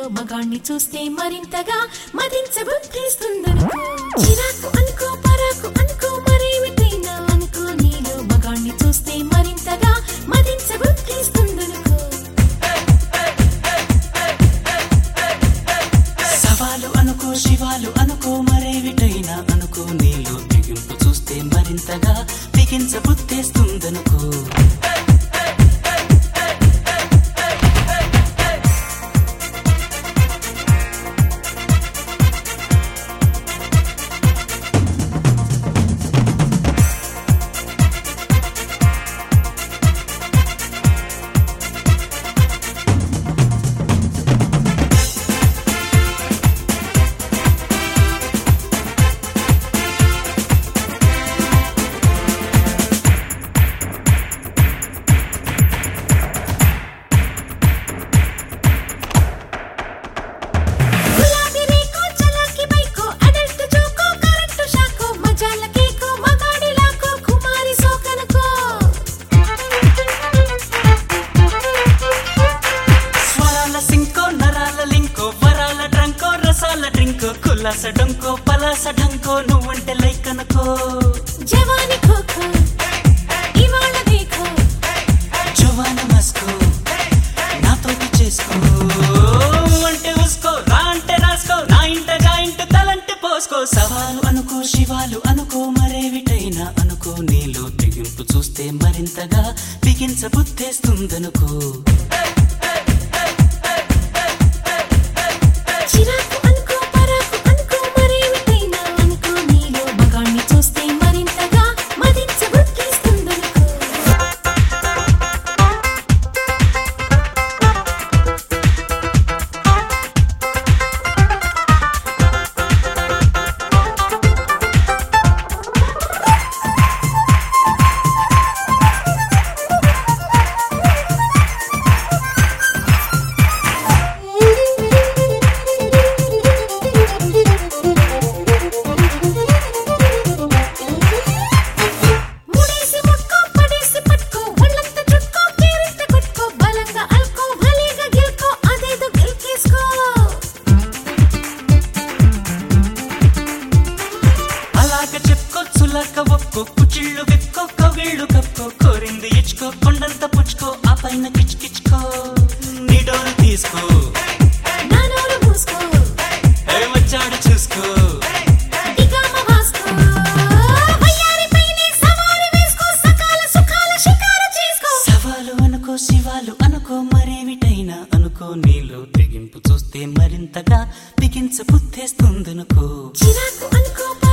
మగాణ్ణి చూస్తే మరింతగా మదించబుద్ధిస్తుందనుకో చిరాకు అనుకో పరాకు అనుకో మరేమిటైనా అనుకో నీలో మగాణ్ణి చూస్తే మరింతగా మదించబుద్ధిస్తుందనుకో సవాలు అనుకో శివాలు అనుకో మరేవిటైనా అనుకో నీలో తెగింపు చూస్తే మరింతగా బిగించబుద్ధేస్తుందనుకో గులాబీ రేకో చలాకి బైకో అడల్ట్ జోకో కరెంట్ షాకో మజాల కేకో మగాడి లాకో కుమారి సోకనుకో స్వరాల సింకో నరాల లింకో వరాల డ్రంకో రసాల డ్రింకో కులాస డొంకో పలాస ఢంకో నువ్వంటే లైక్ అనుకో జవాని ఖోఖో ఇవాళ దేఖో జవాన మస్కో నాతోటి చేసుకో అంటే ఉసుకో రా అంటే రాసుకో నా ఇంట జాయింట్ తలంటే పోసుకో సవాలు అనుకో శివాలు అనుకో మరేవిటైనా అనుకో నీలో తెగింపు చూస్తే మరింతగా బిగించబుద్ధేస్తుందనుకో చిరాకు అనుకో పరాకు అనుకో మరేమిటైనా అనుకో నీలో మగాణ్ణి చూస్తే మరింతగా మదించబుద్ధిస్తుందనుకో ముడేసి ముట్టుకో పడేసి పట్టుకో ఒళ్ళంతా చుట్టుకో కేరింత కొట్టుకో బలంగా అల్కో భలేగా గెలుకో అదేదో గెలికేసుకో అలాగ చెప్పుకో చులక ఒక్కో కుచిళ్ళు విప్పుకో కవిళ్ళు కప్పుకో కోరింది ఇచ్చుకో కొండంత పుచ్చుకో ఆ పైన కిచ్కిచ్చుకో నిడోరు తీసుకో నా నోరు మూసుకో ఏ వచ్చాడు చూసుకో దిగామ వాసుకో వయ్యారి పైనే సవారి వేసుకో సకాల సుఖాల షికారు చేసుకో సవాలు అనుకో శివాలు అనుకో మరేమిటైనా అనుకో నీలో తెగింపు చూస్తే మరింతగా బిగించ బుద్ధేస్తుందనుకో చిరాకు అనుకో